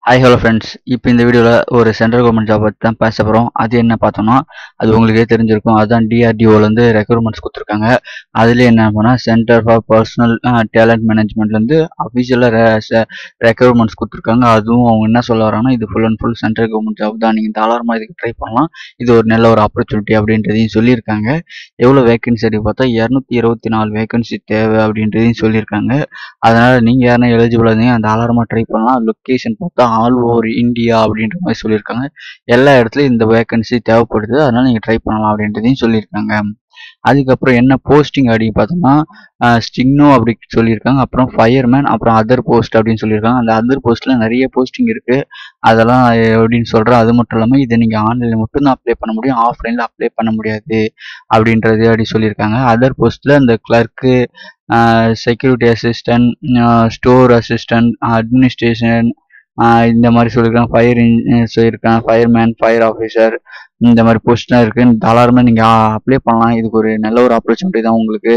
hi hello friends இப்போ இந்த வீடியோவில் ஒரு சென்ட்ரல் கவர்மெண்ட் ஜாப் பற்றி தான் பேச போகிறோம் அது என்ன பார்த்தோம்னா அது உங்களுக்கே தெரிஞ்சிருக்கும் அதுதான் டிஆர்டிஓலேருந்து ரெக்ரூட்மெண்ட்ஸ் கொடுத்துருக்காங்க அதுலேயே என்ன பண்ணால் சென்டர் ஃபார் பர்சனல் டேலண்ட் மேனேஜ்மெண்ட்லேருந்து அஃபிஷியலாக ரெக்ரூட்மெண்ட்ஸ் கொடுத்துருக்காங்க அதுவும் அவங்க என்ன சொல்ல வராங்கன்னா இது full and full central government job தான் நீங்கள் தாராளமாக இதுக்கு ட்ரை பண்ணலாம் இது ஒரு நல்ல ஒரு ஆப்பர்ச்சுனிட்டி அப்படின்றதையும் சொல்லியிருக்காங்க எவ்வளோ வேகன்சி இருக்கு பார்த்தா இரநூத்தி இருபத்தி நாலு வேகன்சி தேவை அப்படின்றதையும் சொல்லியிருக்காங்க அதனால் நீங்கள் யாருன்னா எலிஜிபிளாக இருந்தீங்க அந்த தாராளமாக ட்ரை பண்ணலாம் லொக்கேஷன் பார்த்தா ஆல் ஓவர் இந்தியா அப்படின்ற மாதிரி சொல்லியிருக்காங்க எல்லா இடத்துலையும் இந்த வேகன்சி தேவைப்படுது அதனால் நீங்கள் ட்ரை பண்ணலாம் அப்படின்றதையும் சொல்லியிருக்காங்க அதுக்கப்புறம் என்ன போஸ்டிங் அப்படின்னு பார்த்தோம்னா ஸ்டிங்னோ அப்படி சொல்லியிருக்காங்க அப்புறம் ஃபயர்மேன் அப்புறம் அதர் போஸ்ட் அப்படின்னு சொல்லியிருக்காங்க அந்த அதர் போஸ்ட்டில் நிறைய போஸ்டிங் இருக்குது அதெல்லாம் எப்படின்னு சொல்கிறேன் அது மட்டும் இல்லாமல் இதை நீங்கள் ஆன்லைனில் மட்டும்தான் அப்ளை பண்ண முடியும் ஆஃப்லைனில் அப்ளை பண்ண முடியாது அப்படின்றது அப்படி சொல்லியிருக்காங்க அதர் போஸ்ட்டில் இந்த clerk security assistant store assistant administration இந்த மாதிரி சொல்லியிருக்காங்க ஃபயர் சொல்லியிருக்காங்க ஃபயர்மேன் ஃபயர் ஆஃபீஸர் இந்த மாதிரி போஸ்ட்லாம் இருக்குது தாராளமாக நீங்கள் அப்ளை பண்ணலாம் இதுக்கு ஒரு நல்ல ஒரு ஆப்பர்ச்சுனிட்டி தான் உங்களுக்கு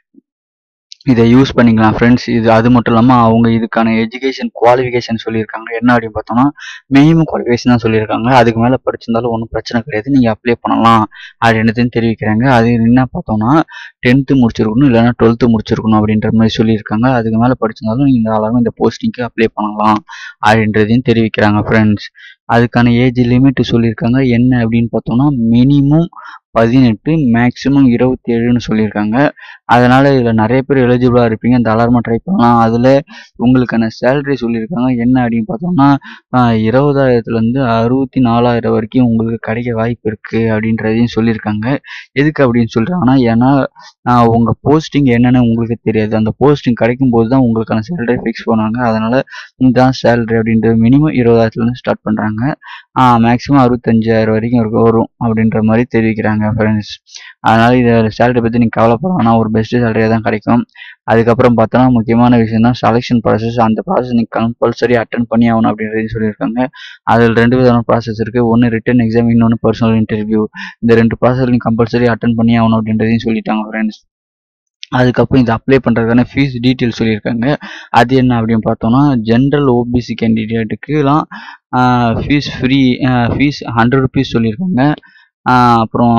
இதை யூஸ் பண்ணிக்கலாம் ஃப்ரெண்ட்ஸ் இது அது மட்டும் இல்லாமல் அவங்க இதுக்கான எஜுகேஷன் குவாலிஃபிகேஷன் சொல்லியிருக்காங்க என்ன அப்படின்னு பார்த்தோம்னா மினிமம் குவாலிஃபிகேஷன் தான் சொல்லியிருக்காங்க அதுக்கு மேலே படிச்சிருந்தாலும் ஒன்றும் பிரச்சனை கிடையாது நீங்கள் அப்ளை பண்ணலாம் அப்படின்றதையும் தெரிவிக்கிறாங்க அது என்ன பார்த்தோம்னா டென்த்து முடிச்சிருக்கணும் இல்லைனா டுவெல்த்து முடிச்சிருக்கணும் அப்படின்ற மாதிரி சொல்லியிருக்காங்க அதுக்கு மேலே படிச்சிருந்தாலும் நீங்கள் தாராளமாக இந்த போஸ்டிங்க்கு அப்ளை பண்ணலாம் அப்படின்றதையும் தெரிவிக்கிறாங்க ஃப்ரெண்ட்ஸ் அதுக்கான ஏஜ் லிமிட் சொல்லியிருக்காங்க என்ன அப்படின்னு பார்த்தோம்னா மினிமம் பதினெட்டு மேக்ஸிமம் இருபத்தி ஏழுன்னு சொல்லியிருக்காங்க அதனால் இதில் நிறைய பேர் எலிஜிபிளாக இருப்பீங்க தாராளமாக ட்ரை பண்ணலாம் அதில் உங்களுக்கான சேலரி சொல்லியிருக்காங்க என்ன அப்படின்னு பார்த்தோம்னா இருபதாயிரத்துலேருந்து அறுபத்தி நாலாயிரம் வரைக்கும் உங்களுக்கு கிடைக்க வாய்ப்பு இருக்குது அப்படின்றதையும் சொல்லியிருக்காங்க எதுக்கு அப்படின்னு சொல்கிறாங்கன்னா ஏன்னா உங்கள் போஸ்டிங் என்னென்னு உங்களுக்கு தெரியாது அந்த போஸ்டிங் கிடைக்கும் போது தான் உங்களுக்கான சேலரி ஃபிக்ஸ் பண்ணுவாங்க அதனால் இதுதான் சேலரி அப்படின்றது மினிமம் இருபதாயிரத்துலேருந்து ஸ்டார்ட் பண்ணுறாங்க மேக்ஸிமம் அறுபத்தஞ்சாயிரம் வரைக்கும் இருக்க வரும் அப்படின்ற மாதிரி தெரிவிக்கிறாங்க ஃப்ரெண்ட்ஸ் அதனால் இதை சேலரி பற்றி நீங்கள் கவலைப்படலாம் ஒரு பெஸ்ட்டு சேலரியாக தான் கிடைக்கும் அதுக்கப்புறம் பார்த்தோன்னா முக்கியமான விஷயம் தான் செலெக்ஷன் ப்ராசஸ் அந்த ப்ராசஸ் நீங்கள் கம்பல்சரி அட்டன் பண்ணி ஆகணும் அப்படின்றது சொல்லியிருக்காங்க அதில் ரெண்டு விதமான ப்ராசஸ் இருக்குது ஒன்று ரிட்டன் எக்ஸாம் இன்னொன்று பர்சனல் இன்டர்வியூ இந்த ரெண்டு ப்ராசஸ் நீங்கள் கம்பல்சரி அட்டன் பண்ணி ஆகணும் அப்படின்றதையும் சொல்லிட்டாங்க ஃப்ரெண்ட்ஸ் அதுக்கப்புறம் இது அப்ளை பண்ணுறதுக்கான ஃபீஸ் டீட்டெயில் சொல்லியிருக்காங்க அது என்ன அப்படின்னு பார்த்தோம்னா ஜென்ரல் ஓபிசி கேண்டிடேட்டுக்குலாம் fees free fees hundred rupees சொல்லியிருக்காங்க அப்புறம்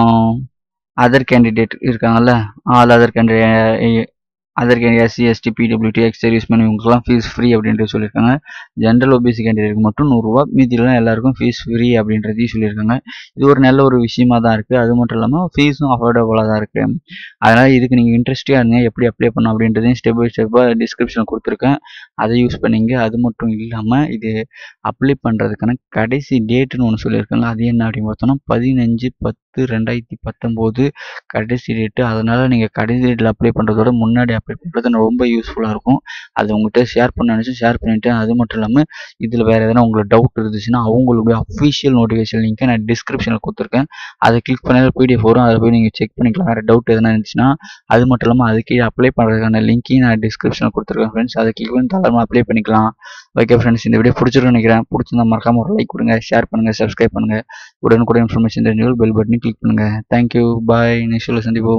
அதர் கேண்டிடேட் இருக்காங்கல்ல all other candidate other candidate SC ST பிடபிள்யூடி எக்ஸ் சர்வீஸ்மேன் இவங்களுக்குலாம் ஃபீஸ் ஃப்ரீ அப்படின்ட்டு சொல்லியிருக்காங்க ஜென்ரல் ஓபிசி கேண்டிடேட்டுக்கு மட்டும் நூறுரூவா மீதிலாம் எல்லாருக்கும் ஃபீஸ் ஃப்ரீ அப்படின்றதையும் சொல்லியிருக்காங்க இது ஒரு நல்ல ஒரு விஷயமா தான் இருக்குது அது மட்டும் இல்லாமல் ஃபீஸும் அஃபோர்டபுளாக தான் இருக்குது அதனால் இதுக்கு நீங்கள் இன்ட்ரெஸ்டியாக இருந்தீங்க எப்படி அப்ளை பண்ணணும் அப்படின்றதையும் ஸ்டெப் பை ஸ்டெப்பாக டிஸ்கிரிப்ஷனில் கொடுத்துருக்கேன் அதை யூஸ் பண்ணிங்க அது மட்டும் இல்லாமல் இது அப்ளை பண்ணுறதுக்கான கடைசி டேட்டுன்னு ஒன்று சொல்லியிருக்காங்க அது என்ன அப்படின்னு பார்த்தோம்னா பதினஞ்சு பத்து ரெண்டாயிரத்தி பத்தொம்போது கடைசி டேட்டு அதனால் நீங்கள் கடைசி டேட்டில் அப்ளை பண்ணுறதோட முன்னாடி அப்ளை பண்ணுறது ரொம்ப யூஸ்ஃபுல்லாக இருக்கும் அது உங்கள்கிட்ட ஷேர் பண்ண நினச்சி ஷேர் பண்ணிவிட்டேன் அது மட்டும் இல்லாமல் இதில் வேறு எதனா உங்களுக்கு டவுட் இருந்துச்சுன்னா அவங்களுடைய அஃபிஷியல் நோட்டிஃபிகேஷன் லிங்க்கை நான் டிஸ்கிரிப்ஷனில் கொடுத்துருக்கேன் அதை கிளிக் பண்ணால் பிடிஎஃப் வரும் அதை போய் நீங்கள் செக் பண்ணிக்கலாம் வேறு டவுட் எதனா இருந்துச்சுன்னா அது மட்டும் இல்லாமல் அதுக்கு அப்ளை பண்ணுறதுக்கான லிங்க்கையும் நான் டிஸ்கிரிப்ஷனில் கொடுத்துருக்கேன் ஃப்ரெண்ட்ஸ் அதை கிளிக் பண்ணி தாராளமாக அப்ளை பண்ணிக்கலாம் ஓகே ஃப்ரெண்ட்ஸ் இந்த வீடியோ பிடிச்சிருக்குன்னு நினைக்கிறேன் பிடிச்சிருந்தா மறக்காமல் ஒரு லைக் கொடுங்க ஷேர் பண்ணுங்கள் சப்ஸ்கிரைப் பண்ணுங்கள் உடனுக்குடன் இன்ஃபர்மேஷன் தெரிஞ்சுக்கொள் பெல் பட்டனையும் கிளிக் பண்ணுங்கள் தேங்க்யூ பாய் நெக்ஸ்ட் சந்திப்போம்